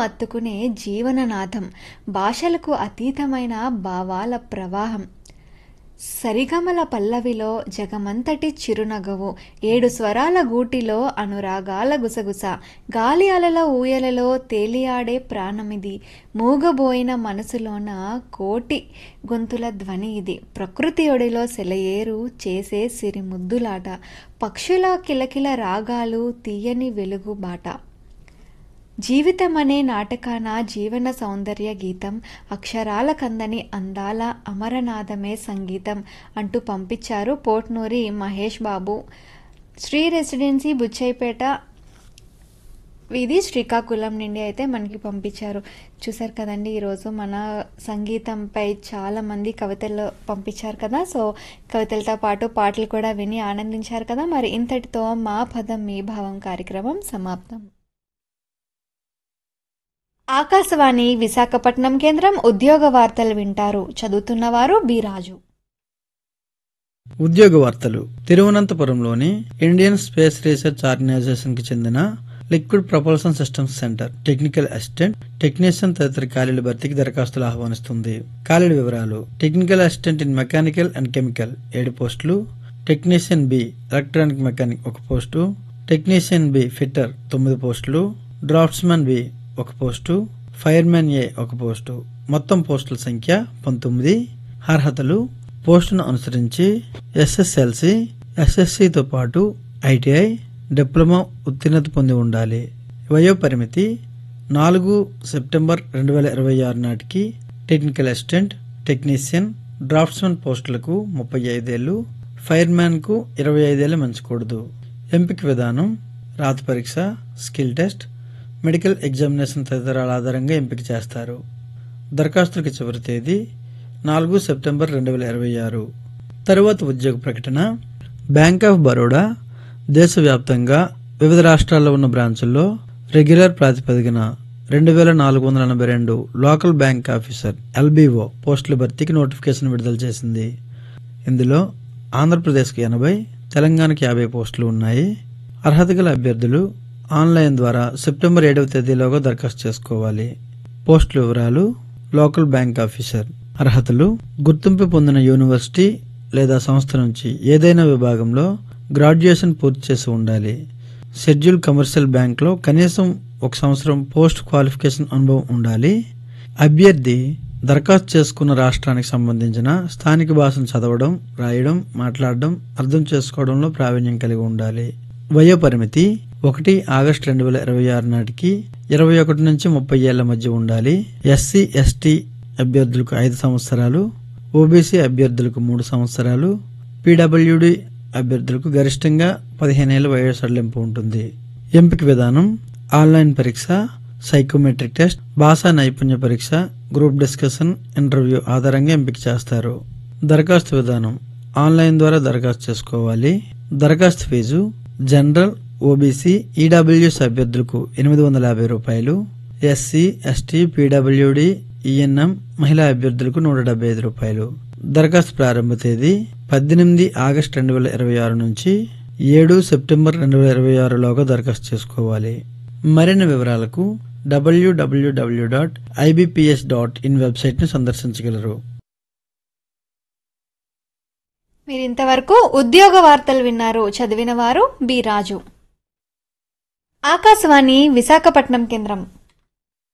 అత్తుకునే జీవననాథం భాషలకు అతీతమైన భావాల ప్రవాహం సరిగమల పల్లవిలో జగమంతటి చిరునగవు ఏడు స్వరాల గూటిలో అనురాగాల గుసగుస గాలి అలల ఊయలలో తేలియాడే ప్రాణమిది మూగబోయిన మనసులోన కోటి గొంతుల ధ్వని ఇది ప్రకృతి ఒడిలో సెలయేరు చేసే సిరిముద్దులాట పక్షుల కిలకిల రాగాలు తీయని వెలుగు బాట జీవితం అనే నాటకాన జీవన సౌందర్య గీతం అక్షరాల కందని అందాల అమరనాదమే సంగీతం అంటూ పంపించారు పోట్నూరి మహేష్ బాబు శ్రీ రెసిడెన్సీ బుచ్చైపేట ఇది శ్రీకాకుళం నుండి అయితే మనకి పంపించారు చూసారు కదండి ఈరోజు మన సంగీతంపై చాలా మంది కవితలు పంపించారు కదా సో కవితలతో పాటు పాటలు కూడా విని ఆనందించారు కదా మరి ఇంతటితో మా పదం మీ భావం కార్యక్రమం సమాప్తం ఆకాశవాణి విశాఖపట్నం కేంద్రం ఉద్యోగ వార్తలు వింటారు చదువుతున్నవారు బి రాజు ఉద్యోగ వార్తలు తిరువనంతపురంలోని ఇండియన్ స్పేస్ రీసెర్చ్ ఆర్గనైజేషన్ కి చెందిన Liquid Propulsion Systems Centre technical assistant technician తదితర ఖాళీల భర్తీకి దరఖాస్తులు ఆహ్వానిస్తుంది ఖాళీల వివరాలు technical assistant in mechanical and chemical ఏడు పోస్టులు టెక్నీషియన్ బి ఎలక్ట్రానిక్ మెకానిక్ ఒక పోస్టు టెక్నీషియన్ బి ఫిట్టర్ తొమ్మిది పోస్టులు డ్రాఫ్ట్స్మెన్ బి ఒక పోస్టు ఫైర్మెన్ ఏ ఒక పోస్టు మొత్తం పోస్టుల సంఖ్య పంతొమ్మిది అర్హతలు పోస్టును అనుసరించి ఎస్ఎస్ఎల్సి ఎస్ఎస్సితో పాటు ఐటీఐ డిప్లొమా ఉత్తీర్ణత పొంది ఉండాలి వయో పరిమితి నాలుగు సెప్టెంబర్ రెండు వేల ఇరవై ఆరు నాటికి టెక్నికల్ అసిస్టెంట్ టెక్నీషియన్ డ్రాఫ్ట్స్మెన్ పోస్టులకు ముప్పై ఐదేళ్లు ఫైర్మ్యాన్కు ఇరవై ఐదేళ్లు మంచకూడదు ఎంపిక విధానం రాత పరీక్ష స్కిల్ టెస్ట్ మెడికల్ ఎగ్జామినేషన్ తదితరాల ఆధారంగా ఎంపిక చేస్తారు దరఖాస్తులకు చివరి తేదీ నాలుగు సెప్టెంబర్ రెండు వేల ఇరవై ఆరు తరువాత ఉద్యోగ ప్రకటన బ్యాంక్ ఆఫ్ బరోడా దేశవ్యాప్తంగా వివిధ రాష్ట్రాల్లో ఉన్న బ్రాంచుల్లో రెగ్యులర్ ప్రాతిపదికన రెండు వేల నాలుగు వందల ఎనభై రెండు లోకల్ బ్యాంక్ ఆఫీసర్ ఎల్బీఓ పోస్టుల భర్తీకి నోటిఫికేషన్ విడుదల చేసింది ఇందులో ఆంధ్రప్రదేశ్కి ఎనభై తెలంగాణకి యాభై పోస్టులు ఉన్నాయి అర్హత గల అభ్యర్థులు ఆన్లైన్ ద్వారా సెప్టెంబర్ ఏడవ తేదీలోగా దరఖాస్తు చేసుకోవాలి పోస్టుల వివరాలు లోకల్ బ్యాంక్ ఆఫీసర్ అర్హతలు గుర్తింపు పొందిన యూనివర్సిటీ లేదా సంస్థ నుంచి ఏదైనా విభాగంలో గ్రాడ్యుయేషన్ పూర్తి చేసి ఉండాలి షెడ్యూల్ కమర్షియల్ బ్యాంక్లో కనీసం ఒక సంవత్సరం పోస్ట్ క్వాలిఫికేషన్ అనుభవం ఉండాలి అభ్యర్థి దరఖాస్తు చేసుకున్న రాష్ట్రానికి సంబంధించిన స్థానిక భాషను చదవడం రాయడం మాట్లాడడం అర్థం చేసుకోవడంలో ప్రావీణ్యం కలిగి ఉండాలి వయో పరిమితి ఒకటి ఆగస్టు రెండు వేల ఇరవై ఆరు నాటికి ఇరవై ఒకటి నుంచి ముప్పై ఏళ్ల మధ్య ఉండాలి ఎస్సీ ఎస్టీ అభ్యర్థులకు ఐదు సంవత్సరాలు ఓబీసీ అభ్యర్థులకు మూడు సంవత్సరాలు పీడబ్ల్యూడి అభ్యర్థులకు గరిష్టంగా పదిహేనేళ్ల వయసు సడలింపు ఉంటుంది ఎంపిక విధానం ఆన్లైన్ పరీక్ష సైకోమెట్రిక్ టెస్ట్ భాషా నైపుణ్య పరీక్ష గ్రూప్ డిస్కషన్ ఇంటర్వ్యూ ఆధారంగా ఎంపిక చేస్తారు దరఖాస్తు విధానం ఆన్లైన్ ద్వారా దరఖాస్తు చేసుకోవాలి దరఖాస్తు ఫీజు జనరల్ ఓబీసీ ఈడబ్ల్యూఎస్ అభ్యర్థులకు ఎనిమిది వందల యాభై రూపాయలు ఎస్సీ ఎస్టీ పీడబ్ల్యూడి ఈఎన్ఎం మహిళా అభ్యర్థులకు నూట డెబ్బై ఐదు రూపాయలు దరఖాస్తు ప్రారంభ తేదీ పద్దెనిమిది ఆగస్టు రెండు వేల ఇరవై ఆరు నుంచి ఏడు సెప్టెంబర్ రెండు వేల ఇరవై ఆరులోగా దరఖాస్తు చేసుకోవాలి మరిన్ని వివరాలకు W W W dot IBPS dot in వెబ్సైట్ను సందర్శించగలరు మీరు ఇంతవరకు ఉద్యోగ వార్తలు విన్నారు చదివిన వారు బి రాజు ఆకాశవాణి విశాఖపట్నం కేంద్రం